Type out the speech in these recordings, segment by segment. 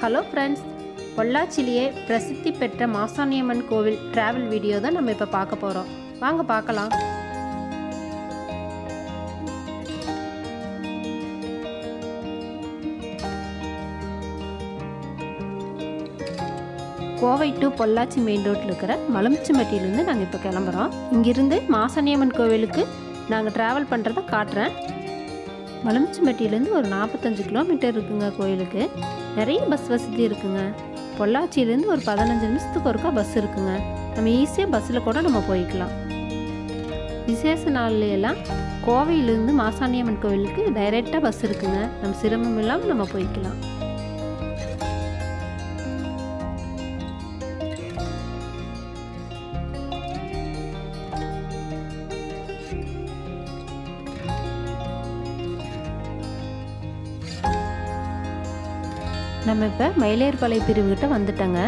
hello friends பொள்ளாச்சிலேயே பிரசித்தி பெற்ற மாசாணியம்மன் கோவில் டிராவல் வீடியோ தான் நம்ம இப்போ பார்க்க போகிறோம் வாங்க பார்க்கலாம் கோவை டு பொள்ளாச்சி மெயின் ரோட்டில் இருக்கிற மலமிச்சம்பட்டியிலேருந்து நாங்கள் இப்போ கிளம்புறோம் இங்கிருந்து மாசாணியம்மன் கோவிலுக்கு நாங்கள் ட்ராவல் பண்ணுறத காட்டுறேன் மலமிச்சம்பட்டியிலேருந்து ஒரு நாற்பத்தஞ்சு கிலோமீட்டர் இருக்குங்க கோயிலுக்கு நிறைய பஸ் வசதி இருக்குங்க பொள்ளாச்சியிலேருந்து ஒரு பதினஞ்சு நிமிஷத்துக்கு ஒருக்கா பஸ் இருக்குங்க நம்ம ஈஸியாக பஸ்ஸில் கூட நம்ம போய்க்கலாம் விசேஷ நாள்ல எல்லாம் கோவையிலேருந்து மாசாணியம்மன் கோவிலுக்கு டைரெக்டாக பஸ் இருக்குங்க நம்ம சிரமம் இல்லாமல் நம்ம போய்க்கலாம் நம்ம இப்போ மயிலேறுபாளைய பிரிவுகிட்ட வந்துட்டோங்க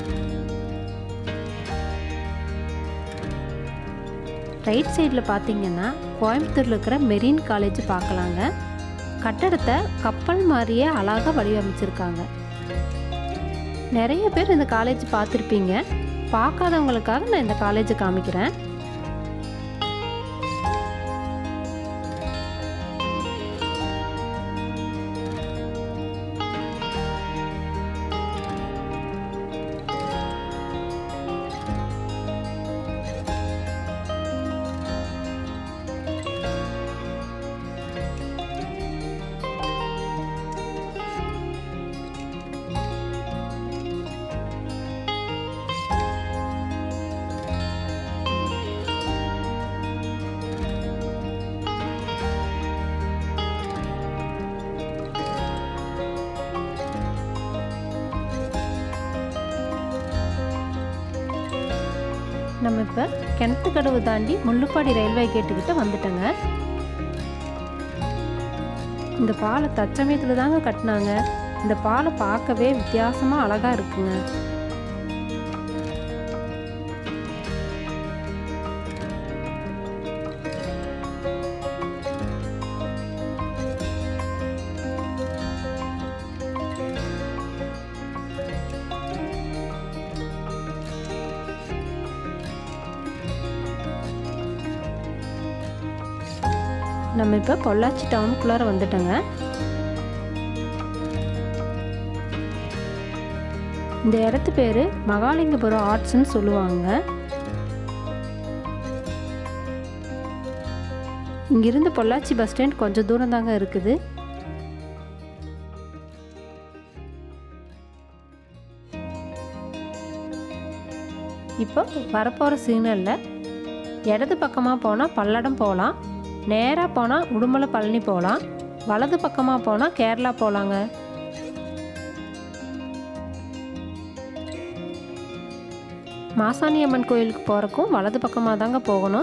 ரைட் சைடில் பார்த்தீங்கன்னா கோயம்புத்தூரில் இருக்கிற மெரீன் காலேஜ் பார்க்கலாங்க கட்டடத்தை கப்பல் மாதிரியே அழகாக வடிவமைச்சிருக்காங்க நிறைய பேர் இந்த காலேஜ் பார்த்துருப்பீங்க பார்க்காதவங்களுக்காக நான் இந்த காலேஜை காமிக்கிறேன் நம்ம இப்போ கிணத்துக்கடவு தாண்டி முள்ளுப்பாடி ரயில்வே கேட்டுக்கிட்ட வந்துட்டோங்க இந்த பாலை தச்சமயத்தில் தாங்க கட்டினாங்க இந்த பாலை பார்க்கவே வித்தியாசமாக அழகாக இருக்குங்க நம்ம இப்போ பொள்ளாச்சி டவுனுக்குள்ளார வந்துட்டோங்க இந்த இடத்து பேர் மகாலிங்கபுரம் ஆர்ட்ஸ்னு சொல்லுவாங்க இங்கிருந்து பொள்ளாச்சி பஸ் ஸ்டாண்ட் கொஞ்சம் தூரம் தாங்க இருக்குது இப்போ வரப்போகிற சிக்னலில் இடது பக்கமாக போனால் பல்லடம் போகலாம் நேராக போனால் உடுமலை பழனி போகலாம் வலது பக்கமாக போனால் கேரளா போகலாங்க மாசாணி அம்மன் கோயிலுக்கு போகிறக்கும் வலது பக்கமாக தாங்க போகணும்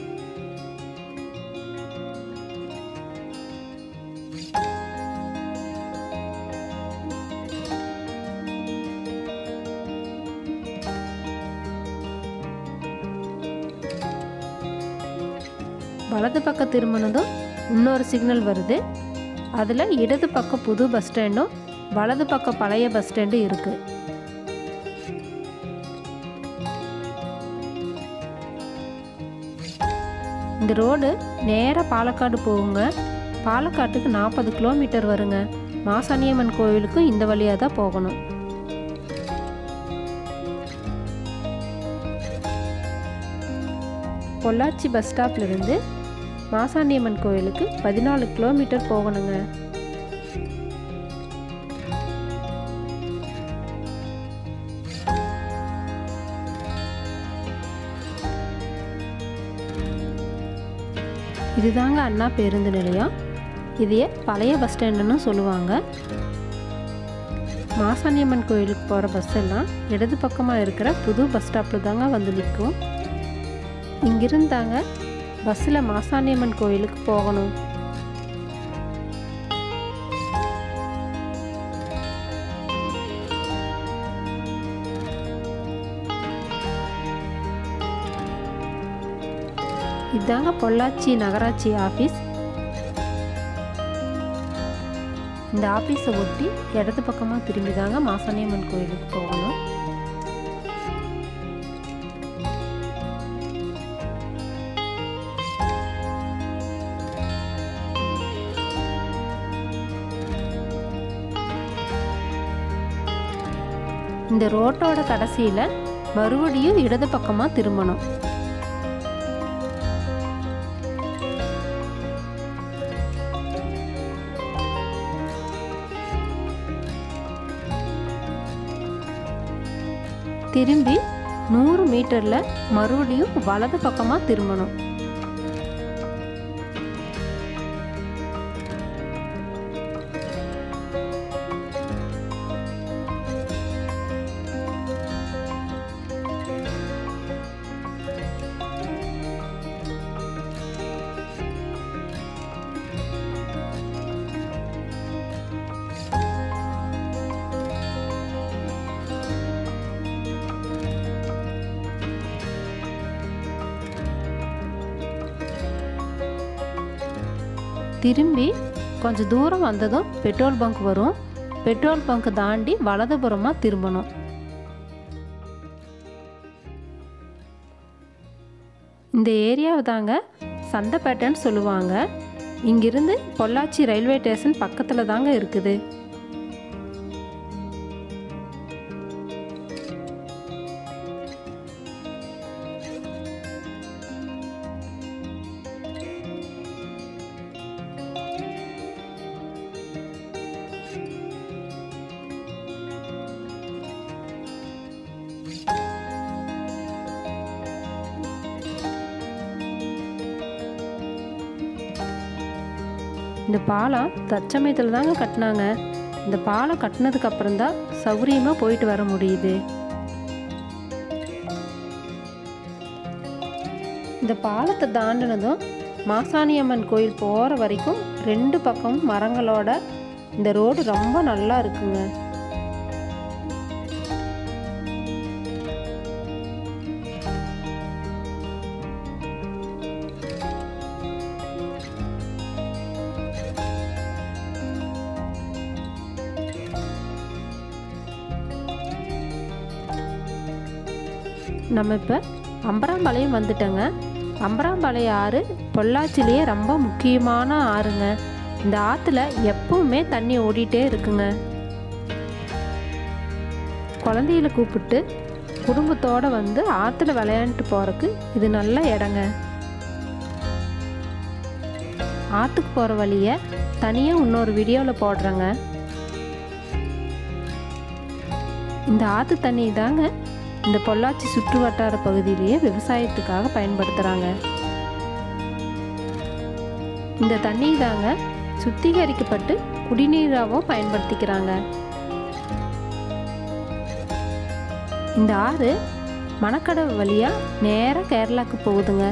வலது பக்கம் திரும்பினதும் இன்னொரு சிக்னல் வருது அதில் இடது பக்கம் புது பஸ் ஸ்டாண்டும் வலது பக்கம் பழைய பஸ் ஸ்டாண்டும் இருக்குது இந்த ரோடு நேராக பாலக்காடு போகுங்க பாலக்காட்டுக்கு நாற்பது கிலோமீட்டர் வருங்க மாசாணியம்மன் கோவிலுக்கும் இந்த வழியாக தான் போகணும் பொள்ளாச்சி பஸ் ஸ்டாப்லேருந்து மாசாண்டியம்மன் கோயிலுக்கு பதினாலு கிலோமீட்டர் போகணுங்க இதுதாங்க அண்ணா பேருந்து நிலையம் இதையே பழைய பஸ் ஸ்டாண்டுன்னு சொல்லுவாங்க மாசாணியம்மன் கோயிலுக்கு போகிற பஸ் எல்லாம் இடது பக்கமாக இருக்கிற புது பஸ் ஸ்டாப்பில் தாங்க வந்து நிற்கும் இங்கிருந்தாங்க பஸ்ஸில் மாசாணியம்மன் கோயிலுக்கு போகணும் இதாங்க பொள்ளாச்சி நகராட்சி ஆஃபீஸ் இந்த ஆஃபீஸை ஒட்டி இடது பக்கமாக திரும்பி தாங்க மாசாணியம்மன் கோயிலுக்கு போகணும் இந்த ரோட்டோட கடைசியில் மறுபடியும் இடது பக்கமாக திரும்பணும் திரும்பி நூறு மீட்டரில் மறுபடியும் வலது பக்கமாக திரும்பணும் திரும்பி கொஞ்சம் தூரம் வந்ததும் பெட்ரோல் பங்க் வரும் பெட்ரோல் பங்க் தாண்டி வலதுபுறமாக திரும்பணும் இந்த ஏரியாவை தாங்க சந்தைப்பேட்டைன்னு சொல்லுவாங்க இங்கிருந்து பொள்ளாச்சி ரயில்வே ஸ்டேஷன் பக்கத்தில் தாங்க இருக்குது இந்த பாலம் தற்சமயத்தில் தாங்க கட்டினாங்க இந்த பாலம் கட்டினதுக்கு அப்புறம் தான் சௌரியமாக போயிட்டு வர முடியுது இந்த பாலத்தை தாண்டினதும் மாசாணியம்மன் கோயில் போகிற வரைக்கும் ரெண்டு பக்கமும் மரங்களோட இந்த ரோடு ரொம்ப நல்லா இருக்குங்க நம்ம இப்போ அம்பராம்பாளையம் வந்துட்டோங்க அம்பராம்பாளையம் ஆறு பொள்ளாச்சிலேயே ரொம்ப முக்கியமான ஆறுங்க இந்த ஆற்றுல எப்பவுமே தண்ணி ஓடிட்டே இருக்குங்க குழந்தைகளை கூப்பிட்டு குடும்பத்தோடு வந்து ஆற்றுல விளையாண்டுட்டு போகிறதுக்கு இது நல்ல இடங்க ஆற்றுக்கு போகிற வழியை தனியாக இன்னொரு வீடியோவில் போடுறேங்க இந்த ஆற்று தண்ணி தாங்க இந்த பொள்ளாச்சி சுற்று வட்டார பகுதியிலேயே விவசாயத்துக்காக பயன்படுத்துகிறாங்க இந்த தண்ணி தாங்க சுத்திகரிக்கப்பட்டு குடிநீராகவும் பயன்படுத்திக்கிறாங்க இந்த ஆறு மணக்கடவு வழியாக நேராக கேரளாவுக்கு போகுதுங்க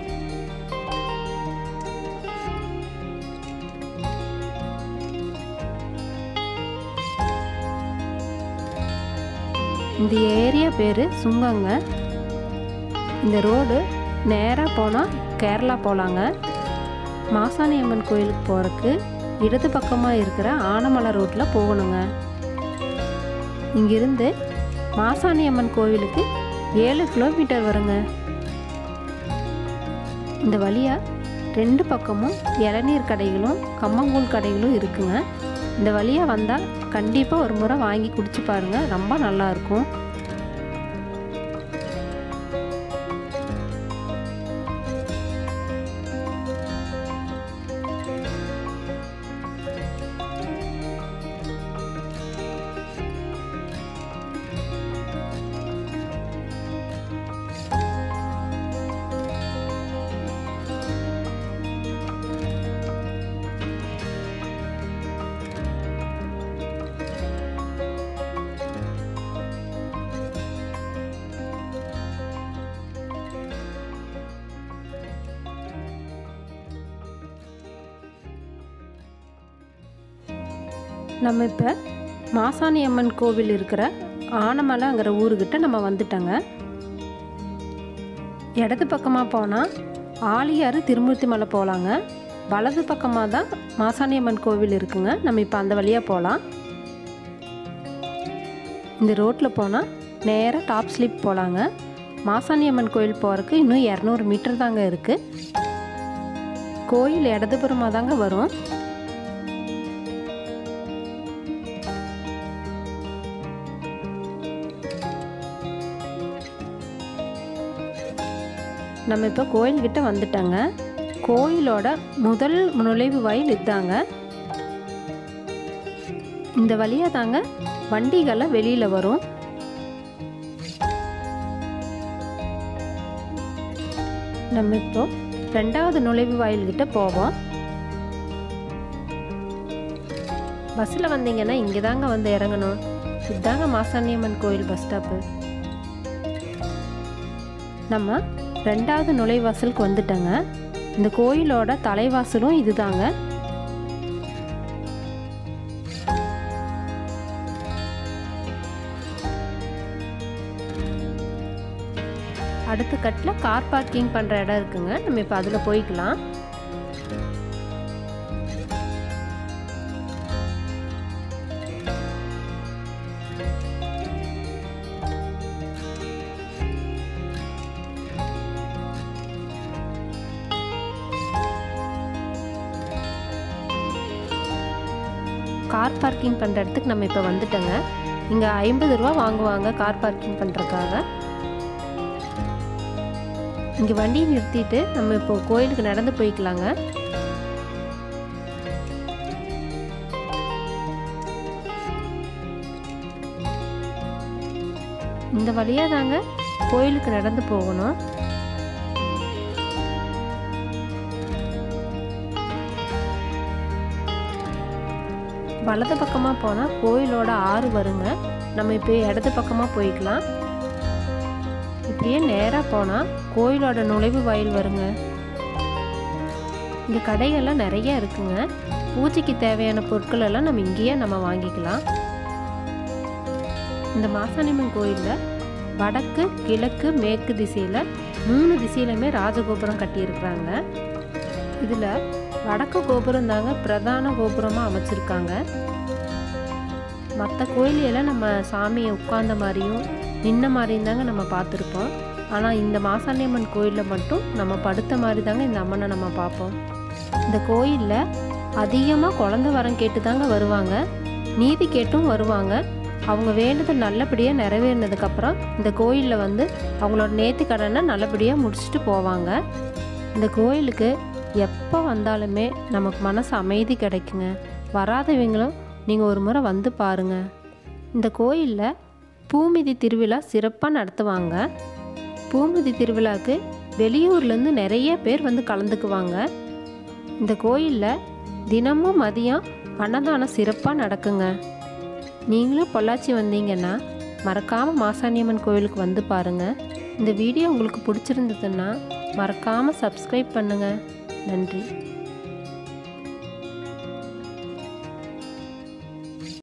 இந்த ஏரியா பேர் சுங்கங்க இந்த ரோடு நேராக போனால் கேரளா போகலாங்க மாசாணி அம்மன் கோயிலுக்கு போகிறதுக்கு இடது பக்கமாக இருக்கிற ஆனமலை ரோட்டில் போகணுங்க இங்கிருந்து மாசாணி அம்மன் கோவிலுக்கு ஏழு கிலோமீட்டர் வருங்க இந்த வழியாக ரெண்டு பக்கமும் இளநீர் கடைகளும் கம்மங்கூழ் கடைகளும் இருக்குங்க இந்த வழியாக வந்தால் கண்டிப்பாக ஒரு முறை வாங்கி குடிச்சு பாருங்கள் ரொம்ப நல்லாயிருக்கும் நம்ம இப்போ மாசாணி அம்மன் கோவில் இருக்கிற ஆனமலைங்கிற ஊருக்கிட்ட நம்ம வந்துட்டோங்க இடது பக்கமாக போனால் ஆலியாறு திருமூர்த்தி மலை போகலாங்க வலது பக்கமாக தான் மாசாணியம்மன் கோவில் இருக்குங்க நம்ம இப்போ அந்த வழியாக போகலாம் இந்த ரோட்டில் போனால் நேராக டாப் ஸ்லிப் போகலாங்க மாசாணியம்மன் கோயில் போகிறதுக்கு இன்னும் இரநூறு மீட்டர் தாங்க இருக்குது கோயில் இடதுபுறமாக தாங்க வரும் நம்ம இப்போ கோயில்கிட்ட வந்துட்டோங்க கோயிலோட முதல் நுழைவு வாயில் இதாங்க இந்த வழியாக தாங்க வண்டிகள்லாம் வெளியில் வரும் நம்ம இப்போ ரெண்டாவது நுழைவு வாயில்கிட்ட போவோம் பஸ்ஸில் வந்தீங்கன்னா இங்கே தாங்க வந்து இறங்கணும் இதுதாங்க மாசாணியம்மன் கோயில் பஸ் ஸ்டாப்பு நம்ம ரெண்டாவது நுழைவாசலுக்கு வந்துட்டோங்க இந்த கோயிலோட தலைவாசலும் இதுதாங்க அடுத்த கட்டில் கார் பார்க்கிங் பண்ணுற இடம் இருக்குங்க நம்ம இப்போ அதில் போய்க்கலாம் கார் பார்க்கிங் பண்ணுற இடத்துக்கு நம்ம இப்போ வந்துட்டோங்க இங்கே ஐம்பது ரூபா வாங்குவாங்க கார் பார்க்கிங் பண்ணுறதுக்காக இங்கே வண்டியை நிறுத்திட்டு நம்ம இப்போ கோயிலுக்கு நடந்து போய்க்கலாங்க இந்த வழியாக தாங்க கோயிலுக்கு நடந்து போகணும் வலது பக்கமாக போனால் கோயிலோட ஆறு வருங்க நம்ம இப்போ இடது பக்கமாக போய்க்கலாம் இப்படியே நேராக போனால் கோயிலோட நுழைவு வாயில் வருங்க இங்கே கடைகள்லாம் நிறைய இருக்குங்க பூஜைக்கு தேவையான பொருட்கள் எல்லாம் நம்ம இங்கேயே நம்ம வாங்கிக்கலாம் இந்த மாசாணியம்மன் கோயிலில் வடக்கு கிழக்கு மேற்கு திசையில் மூணு திசையிலுமே ராஜகோபுரம் கட்டியிருக்கிறாங்க இதில் வடக்கு கோபுரம் தாங்க பிரதான கோபுரமாக அமைச்சிருக்காங்க மற்ற கோயிலையெல்லாம் நம்ம சாமியை உட்கார்ந்த மாதிரியும் நின்ன மாதிரியும் தாங்க நம்ம பார்த்துருப்போம் ஆனால் இந்த மாசாணியம்மன் கோயிலில் மட்டும் நம்ம படுத்த மாதிரி தாங்க இந்த அம்மனை நம்ம பார்ப்போம் இந்த கோயிலில் அதிகமாக குழந்த வரம் கேட்டு தாங்க வருவாங்க நீதி கேட்டும் வருவாங்க அவங்க வேண்டுதல் நல்லபடியாக நிறைவேறினதுக்கப்புறம் இந்த கோயிலில் வந்து அவங்களோட நேர்த்தி கடனை நல்லபடியாக முடிச்சுட்டு போவாங்க இந்த கோயிலுக்கு எப்போ வந்தாலுமே நமக்கு மனசு அமைதி கிடைக்குங்க வராதவங்களும் நீங்கள் ஒரு முறை வந்து பாருங்கள் இந்த கோயிலில் பூமிதி திருவிழா சிறப்பாக நடத்துவாங்க பூமிதி திருவிழாவுக்கு வெளியூர்லேருந்து நிறைய பேர் வந்து கலந்துக்குவாங்க இந்த கோயிலில் தினமும் மதியம் அன்னதானம் சிறப்பாக நடக்குங்க நீங்களும் பொள்ளாச்சி வந்தீங்கன்னா மறக்காமல் மாசாணியம்மன் கோயிலுக்கு வந்து பாருங்கள் இந்த வீடியோ உங்களுக்கு பிடிச்சிருந்ததுன்னா மறக்காமல் சப்ஸ்கிரைப் பண்ணுங்கள் நன்றி